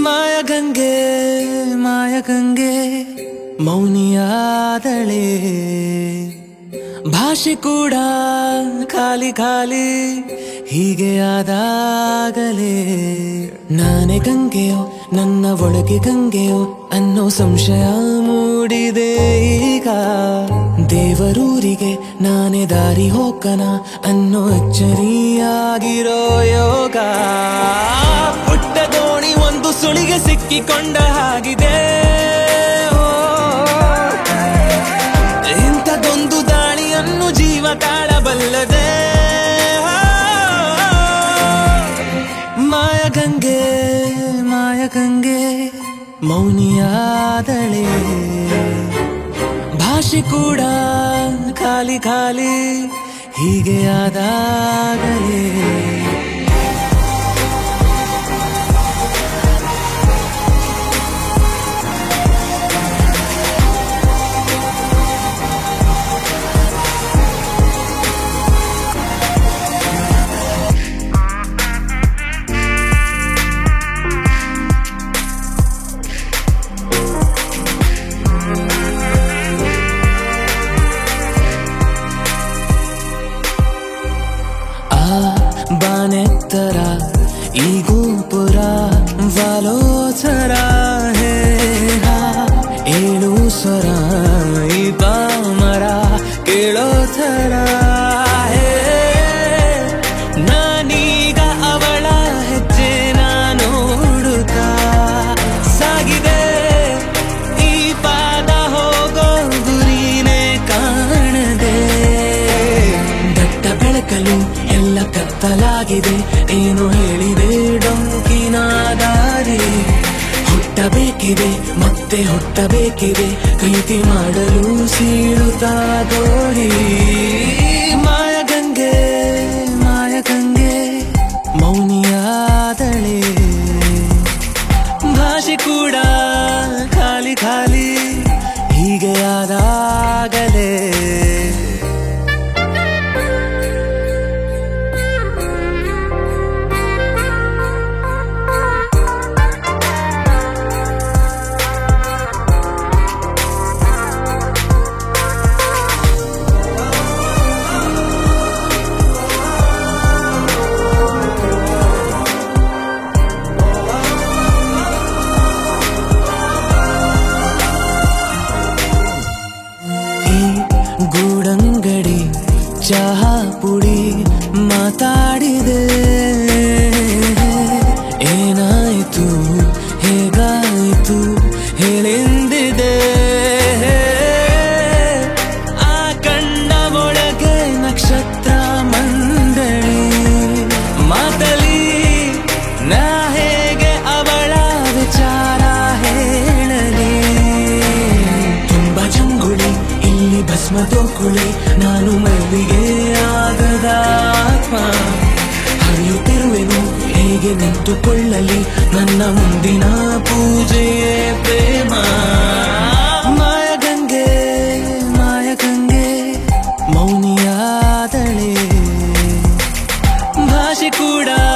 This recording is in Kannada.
ಮಾಯಗಂಗೆ ಮಾಯಗಂಗೆ ಮೌನಿಯಾದಳೆ ಭಾಷೆ ಕೂಡ ಖಾಲಿ ಖಾಲಿ ಹೀಗೆ ಆದಾಗಲೇ ನಾನೇ ಗಂಗೆಯೋ ನನ್ನ ಒಳಗೆ ಗಂಗೆಯೋ ಅನ್ನೋ ಸಂಶಯ ಮೂಡಿದೆ ಈಗ ದೇವರೂರಿಗೆ ನಾನೇ ದಾರಿ ಹೋಗನ ಅನ್ನೋ ಅಚ್ಚರಿಯಾಗಿರೋ ಯೋಗ ಪುಟ್ಟ ದೋಣಿ ಒಂದು ಸುಳಿಗೆ ಸಿಕ್ಕಿಕೊಂಡ ಹಾಗಿದೆ ಓ, ಇಂಥದೊಂದು ದಾಳಿಯನ್ನು ಜೀವ ತಾಳಬಲ್ಲದೆ ಮಾಯಗಂಗೆ ಮಾಯಗಂಗೆ ಮೌನಿಯಾದಳೆ ಭಾಷೆ ಕೂಡ ಖಾಲಿ ಖಾಲಿ ಹೀಗೆ ಆದಾಗಲೇ ಆ ಬಾನೆತ್ತರ ಈ ಗೋಪುರ ವಾಲೋಚರ ಹೇ ಹಾ ಏಳು ಸ್ವರ ಈ ಪಾಮರ ಕೇಳೋ ಥರ ಹೇ ನಾನೀಗ ಅವಳ ಹೆಜ್ಜೆ ನಾನು ಹುಡುಕಾ ಸಾಗಿದೆ ಈ ಪಾದ ಹೋಗೋ ಗುರಿನೇ ಕಾಣದೆ ದಟ್ಟ ಬೆಳಕಲು ಎಲ್ಲ ಕತ್ತಲಾಗಿದೆ ಏನು ಹೇಳಿದೆ ಡೊಂಕಿನ ದಾರಿ ಹುಟ್ಟಬೇಕಿದೆ ಮತ್ತೆ ಹುಟ್ಟಬೇಕಿದೆ ಪ್ರೀತಿ ಮಾಡಲು ಸೀಳುತ್ತಾ ಗೋರಿ ಮಾಯಗಂಗೆ ಮಾಯಗಂಗೆ ಮೌನಿಯಾದಳೆ ಭಾಷೆ ಕೂಡ ಖಾಲಿ ಖಾಲಿ ಹೀಗೆ ಆದಾಗಲೇ ಈ ಗೂಡಂಗಡಿ ಚಹಾ ಪುಡಿ ಮಾತಾಡಿದೆ ಏನಾಯ್ತು ಹೇಗಾಯ್ತು ಹೇಳೆಂದಿದೆ ಆ ಕಣ್ಣ ಒಳಗೆ ನಕ್ಷತ್ರ ಮಂಡಳಿ ಮಾತಲಿ ನಾ ಹೇಗೆ ಅವಳ ವಿಚಾರ ಹೇಳಲಿ ತುಂಬ ಜಂಗುಳಿ ಇಲ್ಲಿ ಭಸ್ಮ ತೋಕುಳಿ ನಾನು ಮಲ್ಲಿಗೆ ಆಗದ ಆತ್ಮ ಹರಿಯುತ್ತಿರುವೆನು ಹೇಗೆ ನಿಂತುಕೊಳ್ಳಲಿ ನನ್ನ ಮುಂದಿನ ಪೂಜೆಯೇ ಪ್ರೇಮ ಮಾಯಗಂಗೆ ಮಾಯಗಂಗೆ ಮೌನಿಯಾದಳೆ ಭಾಷೆ ಕೂಡ